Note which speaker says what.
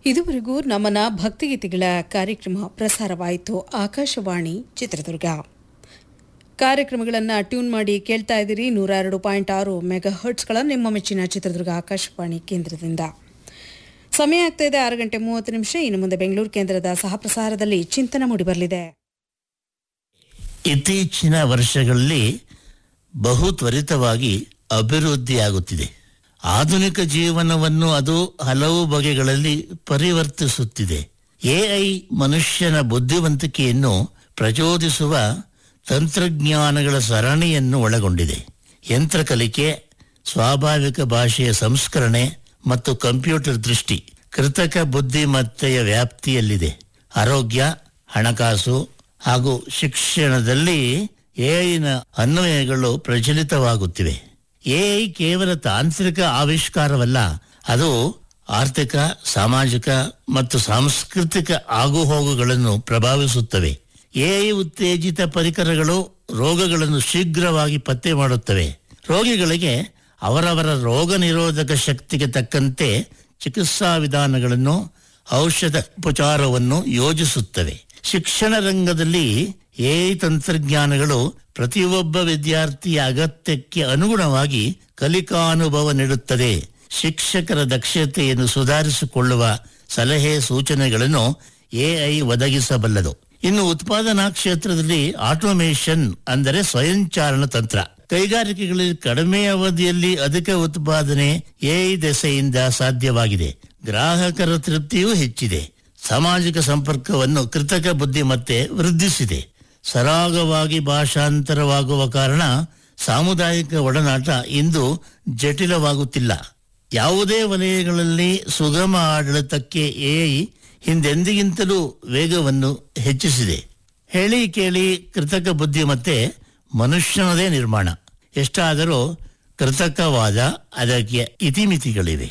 Speaker 1: ಇದುವರೆಗೂ ನಮನ ಭಕ್ತಿಗೀತೆಗಳ ಕಾರ್ಯಕ್ರಮ ಪ್ರಸಾರವಾಯಿತು ಆಕಾಶವಾಣಿ ಚಿತ್ರದುರ್ಗ ಕಾರ್ಯಕ್ರಮಗಳನ್ನು ಟ್ಯೂನ್ ಮಾಡಿ ಕೇಳ್ತಾ ಇದ್ದೀರಿ ನೂರ ಎರಡು ಪಾಯಿಂಟ್ ಆರು ಮೆಗಾ ಹರ್ಟ್ಸ್ಗಳ ನಿಮ್ಮ ಮೆಚ್ಚಿನ ಚಿತ್ರದುರ್ಗ ಆಕಾಶವಾಣಿ ಕೇಂದ್ರದಿಂದ ಸಮಯ ಆಗ್ತಾ ಇದೆ ಆರು ಗಂಟೆ ಮೂವತ್ತು ನಿಮಿಷ ಇನ್ನು ಮುಂದೆ ಬೆಂಗಳೂರು ಕೇಂದ್ರದ ಸಹಪ್ರಸಾರದಲ್ಲಿ ಚಿಂತನ ಮೂಡಿಬರಲಿದೆ
Speaker 2: ಇತ್ತೀಚಿನ ವರ್ಷಗಳಲ್ಲಿ ಬಹು ತ್ವರಿತವಾಗಿ ಅಭಿವೃದ್ಧಿಯಾಗುತ್ತಿದೆ ಆಧುನಿಕ ಜೀವನವನ್ನು ಅದು ಹಲವು ಬಗೆಗಳಲ್ಲಿ ಪರಿವರ್ತಿಸುತ್ತಿದೆ ಎಐ ಮನುಷ್ಯನ ಬುದ್ಧಿವಂತಿಕೆಯನ್ನು ಪ್ರಚೋದಿಸುವ ತಂತ್ರಜ್ಞಾನಗಳ ಸರಣಿಯನ್ನು ಒಳಗೊಂಡಿದೆ ಯಂತ್ರ ಕಲಿಕೆ ಸ್ವಾಭಾವಿಕ ಭಾಷೆಯ ಸಂಸ್ಕರಣೆ ಮತ್ತು ಕಂಪ್ಯೂಟರ್ ದೃಷ್ಟಿ ಕೃತಕ ಬುದ್ಧಿಮತ್ತೆಯ ವ್ಯಾಪ್ತಿಯಲ್ಲಿದೆ ಆರೋಗ್ಯ ಹಣಕಾಸು ಹಾಗೂ ಶಿಕ್ಷಣದಲ್ಲಿ ಎಐನ ಅನ್ವಯಗಳು ಪ್ರಚಲಿತವಾಗುತ್ತಿವೆ ಎಐ ಕೇವಲ ತಾಂತ್ರಿಕ ಆವಿಷ್ಕಾರವಲ್ಲ ಅದು ಆರ್ಥಿಕ ಸಾಮಾಜಿಕ ಮತ್ತು ಸಾಂಸ್ಕೃತಿಕ ಆಗುಹೋಗುಗಳನ್ನು ಪ್ರಭಾವಿಸುತ್ತವೆ ಎಐ ಉತ್ತೇಜಿತ ಪರಿಕರಗಳು ರೋಗಗಳನ್ನು ಶೀಘ್ರವಾಗಿ ಪತ್ತೆ ಮಾಡುತ್ತವೆ ರೋಗಿಗಳಿಗೆ ಅವರವರ ರೋಗ ನಿರೋಧಕ ಶಕ್ತಿಗೆ ತಕ್ಕಂತೆ ಚಿಕಿತ್ಸಾ ವಿಧಾನಗಳನ್ನು ಔಷಧ ಉಪಚಾರವನ್ನು ಯೋಜಿಸುತ್ತವೆ ಶಿಕ್ಷಣ ರಂಗದಲ್ಲಿ ಎಐ ತಂತ್ರಜ್ಞಾನಗಳು ಪ್ರತಿಯೊಬ್ಬ ವಿದ್ಯಾರ್ಥಿಯ ಅಗತ್ಯಕ್ಕೆ ಅನುಗುಣವಾಗಿ ಕಲಿಕಾನುಭವ ನೀಡುತ್ತದೆ ಶಿಕ್ಷಕರ ದಕ್ಷತೆಯನ್ನು ಸುಧಾರಿಸಿಕೊಳ್ಳುವ ಸಲಹೆ ಸೂಚನೆಗಳನ್ನು ಎಐ ಒದಗಿಸಬಲ್ಲದು ಇನ್ನು ಉತ್ಪಾದನಾ ಕ್ಷೇತ್ರದಲ್ಲಿ ಆಟೋಮೇಷನ್ ಅಂದರೆ ಸ್ವಯಂಚಾಲನ ತಂತ್ರ ಕೈಗಾರಿಕೆಗಳಲ್ಲಿ ಕಡಿಮೆ ಅವಧಿಯಲ್ಲಿ ಅಧಿಕ ಉತ್ಪಾದನೆ ಎಐ ದೆಸೆಯಿಂದ ಸಾಧ್ಯವಾಗಿದೆ ಗ್ರಾಹಕರ ತೃಪ್ತಿಯೂ ಹೆಚ್ಚಿದೆ ಸಾಮಾಜಿಕ ಸಂಪರ್ಕವನ್ನು ಕೃತಕ ಬುದ್ಧಿಮತ್ತೆ ವೃದ್ಧಿಸಿದೆ ಸರಾಗವಾಗಿ ಭಾಷಾಂತರವಾಗುವ ಕಾರಣ ಸಾಮುದಾಯಿಕ ಒಡನಾಟ ಇಂದು ಜಟಿಲವಾಗುತ್ತಿಲ್ಲ ಯಾವುದೇ ವಲಯಗಳಲ್ಲಿ ಸುಗಮ ಆಡಳಿತಕ್ಕೆ ಎಐ ಹಿಂದೆಂದಿಗಿಂತಲೂ ವೇಗವನ್ನು ಹೆಚ್ಚಿಸಿದೆ ಹೇಳಿ ಕೇಳಿ ಕೃತಕ ಬುದ್ಧಿಮತ್ತೆ ಮನುಷ್ಯನದೇ ನಿರ್ಮಾಣ ಎಷ್ಟಾದರೂ ಕೃತಕವಾದ ಅದಕ್ಕೆ ಇತಿಮಿತಿಗಳಿವೆ